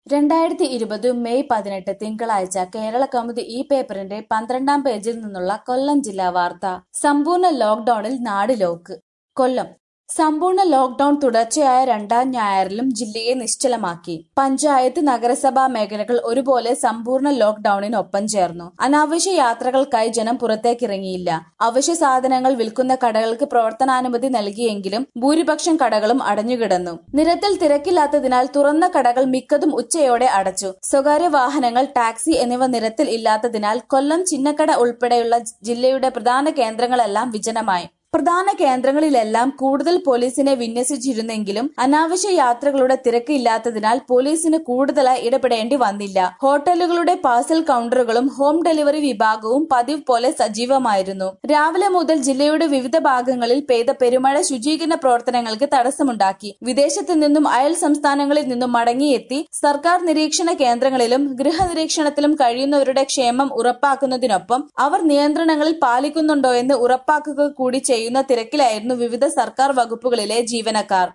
രണ്ടായിരത്തി ഇരുപത് മെയ് പതിനെട്ട് തിങ്കളാഴ്ച കേരള കൗമുദി ഈ പേപ്പറിന്റെ പന്ത്രണ്ടാം പേജിൽ നിന്നുള്ള കൊല്ലം ജില്ലാ വാർത്ത സമ്പൂർണ്ണ ലോക്ഡൌണിൽ നാട് ലോക്ക് കൊല്ലം സമ്പൂർണ്ണ ലോക്ഡൌൺ തുടർച്ചയായ രണ്ടാം ഞായറിലും ജില്ലയെ നിശ്ചലമാക്കി പഞ്ചായത്ത് നഗരസഭാ മേഖലകൾ ഒരുപോലെ സമ്പൂർണ്ണ ലോക്ഡൌണിനൊപ്പം ചേർന്നു അനാവശ്യ യാത്രകൾക്കായി ജനം പുറത്തേക്കിറങ്ങിയില്ല അവശ്യ സാധനങ്ങൾ വിൽക്കുന്ന കടകൾക്ക് പ്രവർത്തനാനുമതി നൽകിയെങ്കിലും ഭൂരിപക്ഷം കടകളും അടഞ്ഞുകിടന്നു നിരത്തിൽ തിരക്കില്ലാത്തതിനാൽ തുറന്ന കടകൾ മിക്കതും ഉച്ചയോടെ അടച്ചു സ്വകാര്യ വാഹനങ്ങൾ ടാക്സി എന്നിവ നിരത്തിൽ ഇല്ലാത്തതിനാൽ കൊല്ലം ചിന്നക്കട ഉൾപ്പെടെയുള്ള ജില്ലയുടെ പ്രധാന കേന്ദ്രങ്ങളെല്ലാം വിജനമായി പ്രധാന കേന്ദ്രങ്ങളിലെല്ലാം കൂടുതൽ പോലീസിനെ വിന്യസിച്ചിരുന്നെങ്കിലും അനാവശ്യ യാത്രകളുടെ തിരക്ക് ഇല്ലാത്തതിനാൽ പോലീസിന് കൂടുതലായി ഇടപെടേണ്ടി വന്നില്ല ഹോട്ടലുകളുടെ പാഴ്സൽ കൌണ്ടറുകളും ഹോം ഡെലിവറി വിഭാഗവും പതിവ് പോലെ സജീവമായിരുന്നു രാവിലെ മുതൽ ജില്ലയുടെ വിവിധ ഭാഗങ്ങളിൽ പെയ്ത പെരുമഴ ശുചീകരണ പ്രവർത്തനങ്ങൾക്ക് തടസ്സമുണ്ടാക്കി വിദേശത്തു നിന്നും അയൽ സംസ്ഥാനങ്ങളിൽ നിന്നും മടങ്ങിയെത്തി സർക്കാർ നിരീക്ഷണ കേന്ദ്രങ്ങളിലും ഗൃഹനിരീക്ഷണത്തിലും കഴിയുന്നവരുടെ ക്ഷേമം ഉറപ്പാക്കുന്നതിനൊപ്പം അവർ നിയന്ത്രണങ്ങളിൽ പാലിക്കുന്നുണ്ടോ എന്ന് ഉറപ്പാക്കുക കൂടി ചെയ്യുന്ന തിരക്കിലായിരുന്നു വിവിധ സർക്കാർ വകുപ്പുകളിലെ ജീവനക്കാർ